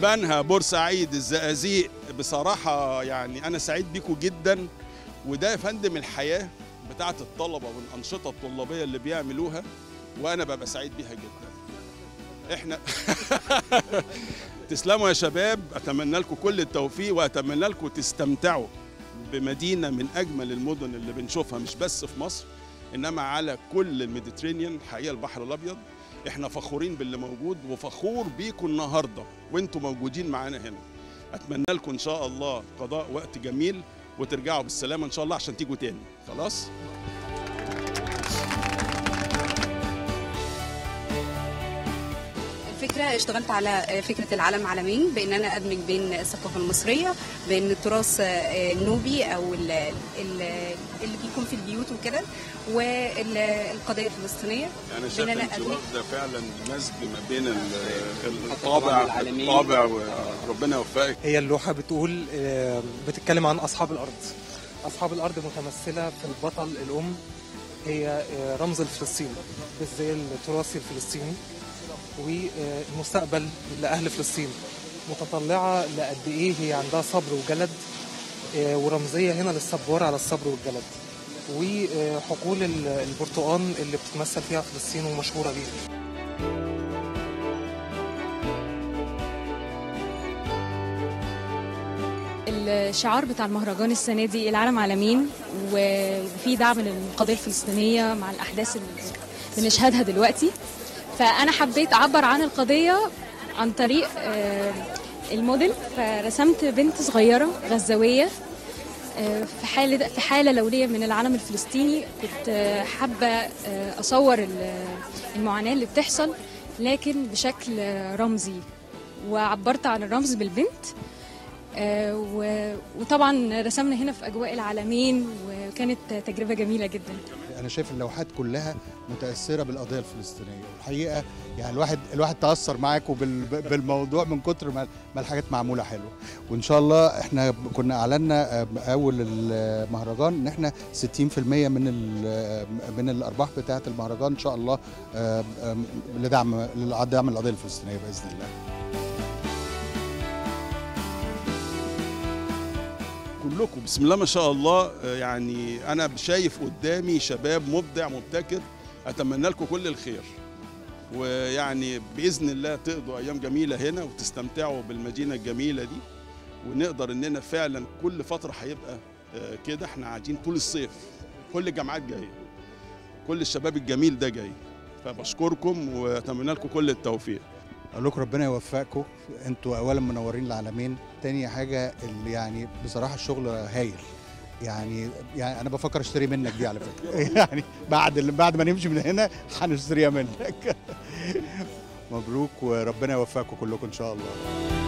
بنها بورسعيد الزقازيق بصراحه يعني انا سعيد بيكم جدا وده يا فندم الحياه بتاعه الطلبه والانشطه الطلابيه اللي بيعملوها وانا ببقى سعيد بيها جدا احنا تسلموا يا شباب اتمنى لكم كل التوفيق واتمنى لكم تستمتعوا بمدينه من اجمل المدن اللي بنشوفها مش بس في مصر انما على كل الميديترينيان حقيقه البحر الابيض احنا فخورين باللي موجود وفخور بيكم النهارده وانتم موجودين معانا هنا اتمنى لكم ان شاء الله قضاء وقت جميل وترجعوا بالسلامه ان شاء الله عشان تيجوا تاني خلاص الفكرة اشتغلت على فكرة العالم عالمين بان انا ادمج بين الثقافة المصرية بين التراث النوبي او ال- ال- اللي بيكون في البيوت وكده والقضية الفلسطينية انا بين شايف انا انت ادمج واخده فعلا مزج ما بين ال- الطابع الطابع وربنا يوفقك هي اللوحة بتقول آه، بتتكلم عن أصحاب الأرض أصحاب الأرض متمثلة في البطل الأم هي آه، رمز الفلسطيني بالزي التراثي الفلسطيني والمستقبل لأهل فلسطين متطلعة لقد إيه هي عندها صبر وجلد آه، ورمزية هنا للصبار على الصبر والجلد وحقول ال- البرتقال اللي بتتمثل فيها فلسطين ومشهورة بيها الشعار بتاع المهرجان السنة دي العالم عالمين وفي دعم للقضية الفلسطينية مع الأحداث اللي بنشهدها دلوقتي فأنا حبيت أعبر عن القضية عن طريق آه، الموديل فرسمت بنت صغيرة غزاوية آه، في حالة في حالة لونية من العالم الفلسطيني كنت آه، حابة آه، أصور ال- المعاناة اللي بتحصل لكن بشكل آه، رمزي وعبرت عن الرمز بالبنت آه، و- وطبعا رسمنا هنا في اجواء العالمين وكانت تجربه جميله جدا انا شايف اللوحات كلها متاثره بالقضيه الفلسطينيه والحقيقه يعني الواحد الواحد تاثر معاكم بال- بالموضوع من كتر ما ما الحاجات معموله حلوه وان شاء الله احنا كنا اعلنا آه، اول المهرجان ان احنا 60% من ال- من الارباح بتاعه المهرجان ان شاء الله آه، آه، لدعم لدعم القضيه الفلسطينيه باذن الله كلكم بسم الله ما شاء الله آه، يعني انا شايف قدامي شباب مبدع مبتكر اتمنى لكم كل الخير ويعني باذن الله تقضوا ايام جميله هنا وتستمتعوا بالمدينه الجميله دي ونقدر اننا فعلا كل فتره هيبقى آه، كده احنا قاعدين طول الصيف كل الجامعات جايه كل الشباب الجميل ده جاي فبشكركم واتمنى لكم كل التوفيق اقول لكم ربنا يوفقكم انتوا اولا منورين العالمين تاني حاجه اللي يعني بصراحه الشغل هايل يعني يعني انا بفكر اشتري منك دي على فكره يعني بعد بعد ما نمشي من هنا هنشتريها منك مبروك وربنا يوفقكم كلكم ان شاء الله